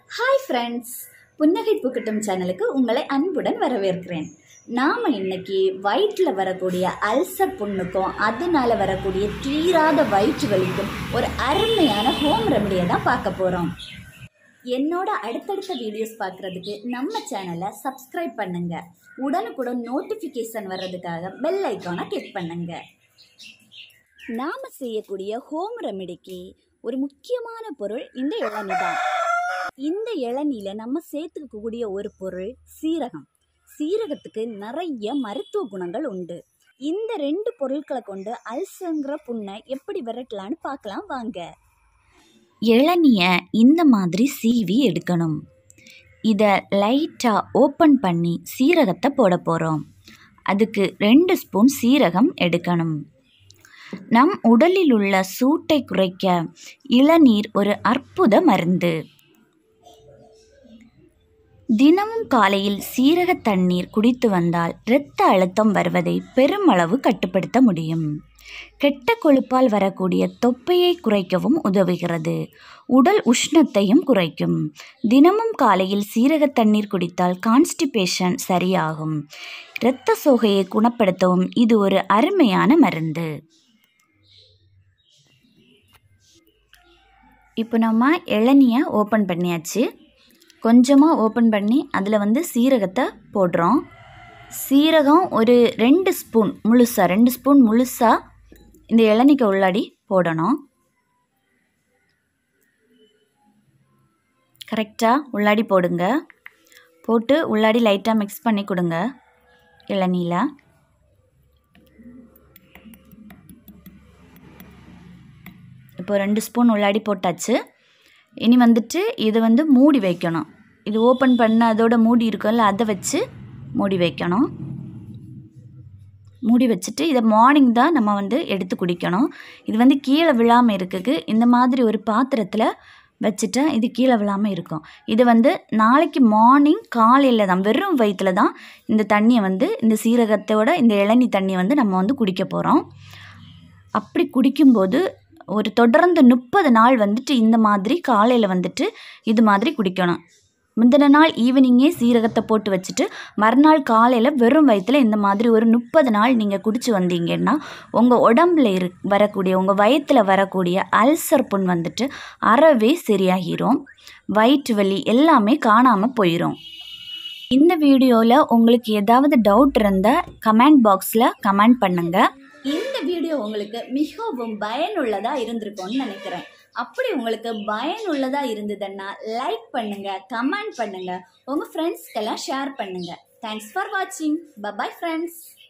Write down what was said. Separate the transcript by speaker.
Speaker 1: hi friends புன்னகை பூக்கட்டும் சேனலுக்கு உங்களை அன்புடன் வரவேற்கிறேன் நாம் இன்னைக்கு வயிற்றில் வரக்கூடிய அல்சர் புண்ணுக்கும் அதனால வரக்கூடிய தீராத வயிற்று வலிக்கும் ஒரு அருமையான ஹோம் ரெமடியை தான் பார்க்க போகிறோம் என்னோட அடுத்தடுத்த வீடியோஸ் பார்க்குறதுக்கு நம்ம சேனலை சப்ஸ்கிரைப் பண்ணுங்க உடனுக்குடன் நோட்டிஃபிகேஷன் வர்றதுக்காக பெல் ஐக்கானை கிளிக் பண்ணுங்க நாம் செய்யக்கூடிய ஹோம் ரெமெடிக்கு ஒரு முக்கியமான பொருள் இந்த இளநீ தான் இந்த இளநீல நம்ம சேர்த்துக்கக்கூடிய ஒரு பொருள் சீரகம் சீரகத்துக்கு நிறைய மருத்துவ குணங்கள் உண்டு இந்த ரெண்டு பொருட்களை கொண்டு அல்சங்கிற புண்ணை எப்படி விரட்டலான்னு பார்க்கலாம் வாங்க
Speaker 2: இளநிய இந்த மாதிரி சீவி எடுக்கணும் இதை லைட்டாக ஓப்பன் பண்ணி சீரகத்தை போட போகிறோம் அதுக்கு ரெண்டு ஸ்பூன் சீரகம் எடுக்கணும் நம் உடலில் உள்ள சூட்டை குறைக்க இளநீர் ஒரு அற்புத மருந்து தினமும் காலையில் சீரக தண்ணீர் குடித்து வந்தால் இரத்த அழுத்தம் வருவதை பெருமளவு கட்டுப்படுத்த முடியும் கெட்ட கொழுப்பால் வரக்கூடிய தொப்பையை குறைக்கவும் உதவுகிறது உடல் உஷ்ணத்தையும் குறைக்கும் தினமும் காலையில் சீரக தண்ணீர் குடித்தால் கான்ஸ்டிபேஷன் சரியாகும் இரத்த சோகையை குணப்படுத்தவும் இது ஒரு அருமையான மருந்து இப்போ நம்ம இளநியை ஓப்பன் பண்ணியாச்சு கொஞ்சமாக ஓப்பன் பண்ணி அதில் வந்து சீரகத்தை போடுறோம் சீரகம் ஒரு ரெண்டு ஸ்பூன் முழுசாக ரெண்டு ஸ்பூன் முழுசாக இந்த இளநிக்கு உள்ளாடி போடணும் கரெக்டாக உள்ளாடி போடுங்க போட்டு உள்ளாடி லைட்டாக மிக்ஸ் பண்ணி கொடுங்க இளநீல இப்போ ரெண்டு ஸ்பூன் உள்ளாடி போட்டாச்சு இனி வந்துட்டு இது வந்து மூடி வைக்கணும் இது ஓப்பன் பண்ண அதோட மூடி இருக்கும்ல அதை வச்சு மூடி வைக்கணும் மூடி வச்சுட்டு இதை மார்னிங் தான் நம்ம வந்து எடுத்து குடிக்கணும் இது வந்து கீழே விழாமல் இருக்குது இந்த மாதிரி ஒரு பாத்திரத்தில் வச்சுட்டா இது கீழே விழாமல் இருக்கும் இது வந்து நாளைக்கு மார்னிங் காலையில் தான் வெறும் வயிற்றில் தான் இந்த தண்ணியை வந்து இந்த சீரகத்தோட இந்த இளநீ தண்ணியை வந்து நம்ம வந்து குடிக்க போகிறோம் அப்படி குடிக்கும்போது ஒரு தொடர்ந்து முப்பது நாள் வந்துட்டு இந்த மாதிரி காலையில் வந்துட்டு இது மாதிரி குடிக்கணும் முந்தின நாள் ஈவினிங்கே சீரகத்தை போட்டு வச்சுட்டு மறுநாள் காலையில் வெறும் வயிற்றில் இந்த மாதிரி ஒரு முப்பது நாள் நீங்கள் குடிச்சு வந்தீங்கன்னா உங்கள் உடம்புல இரு வரக்கூடிய உங்கள் வயிற்றில் வரக்கூடிய அல்சர் புண் வந்துட்டு அறவே சரியாகிரும் வயிற்று வலி எல்லாமே காணாமல் போயிடும் இந்த வீடியோவில் உங்களுக்கு ஏதாவது டவுட் இருந்தால் கமெண்ட் பாக்ஸில் கமெண்ட் பண்ணுங்கள்
Speaker 1: இந்த வீடியோ உங்களுக்கு மிகவும் பயனுள்ளதா இருந்திருக்கும்னு நினைக்கிறேன் அப்படி உங்களுக்கு பயனுள்ளதா இருந்ததுன்னா லைக் பண்ணுங்க கமெண்ட் பண்ணுங்க உங்க ஃப்ரெண்ட்ஸ்க்கெல்லாம் ஷேர் பண்ணுங்க தேங்க்ஸ் ஃபார் வாட்சிங் பபாய் ஃப்ரெண்ட்ஸ்